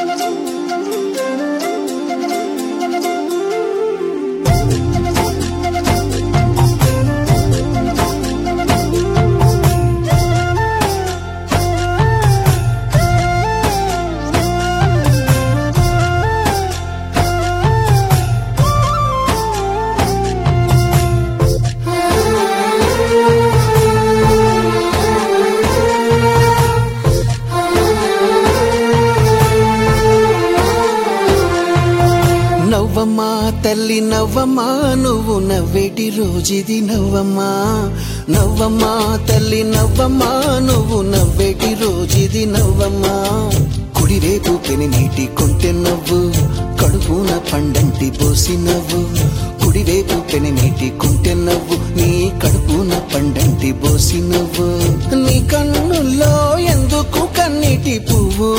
నవ్వమ్మా తల్లి నవ్వమ్మా నువ్వు నవ్వేటి రోజుది నవ్వమ్మా నవ్వమ్మా తల్లి నవ్వమ్మా నువ్వు నవ్వేటి రోజుది నవ్వమ్మా కుడివైపు పెని నీటి కొంటె నవ్వు కడుపున పండంటి పోసి నవ్వు కుడివైపు పెని నీటి కుంటె నవ్వు నీ కడుపున పండంటి పోసి నవ్వు నీ కన్నుల్లో ఎందుకు కన్నీటి పువ్వు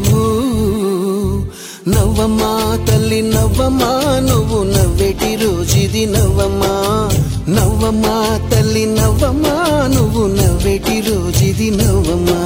నవ్వమ్మా తల్లి నవ్వమ్మా నువ్వు నవ్వేటి రోజుది నవ్వమ్మా నవ్వమ్మా తల్లి నవ్వమ్మా నువ్వు నవ్వేటి రోజుది నవ్వమ్మా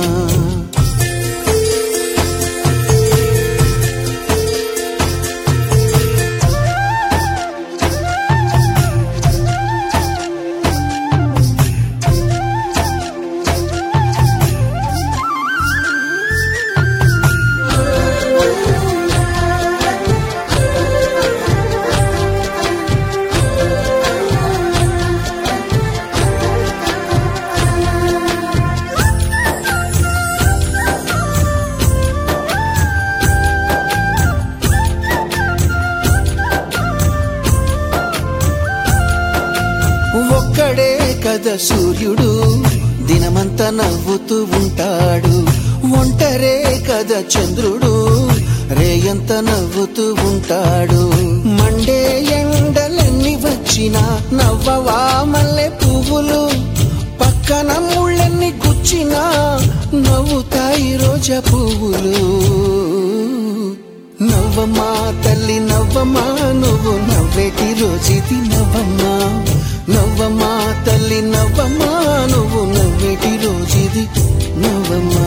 ఒక్కడే కదా సూర్యుడు దినమంతా నవ్వుతూ ఉంటాడు ఒంటరే కదా చంద్రుడు రేయంత నవ్వుతూ ఉంటాడు మండే ఎండలెన్ని వచ్చినా నవ్వవా మల్లె పువ్వులు పక్కన ముళ్ళెన్ని గుచ్చినా నవ్వుతాయి రోజా పువ్వులు నవ్వమ్మా తల్లి నవ్వమ్మా నువ్వు నవ్వేటి రోజుది నవ్వమ్మా నవ్వమ్మా తల్లి నవ్వమ్మా నువ్వు నవ్వేటి రోజుది నవ్వమ్మా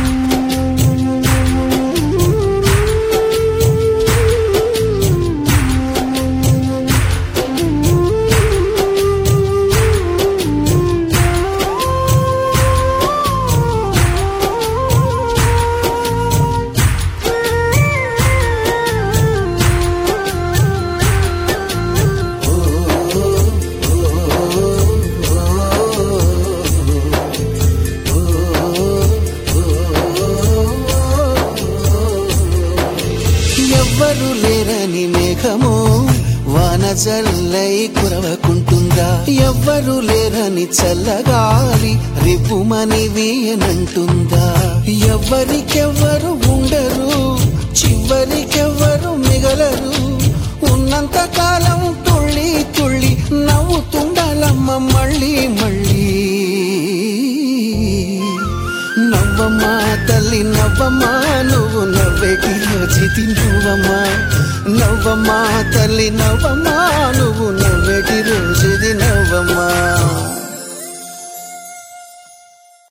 ఎవ్వరు లేరని మేఘము వాన జల్లై కురవకుంటుందా ఎవ్వరు లేరని చల్లగాలి రివ్వుమని వీయనంటుందా ఎవ్వరికెవ్వరు ఉండరు చివరికెవ్వరు మిగలరు ఉన్నంత కాలం తుళ్ళి తుళ్ళి నవ్వుతుండాలమ్మ మళ్ళీ మళ్ళీ నవ్వమ్మా తల్లి నవ్వమ్మా నువ్వు నవ్వేటి రోజుది నవ్వమ్మా నవ్వమ్మా తల్లి నవ్వమ్మా నువ్వు నవ్వేటి రోజుది నవ్వమ్మా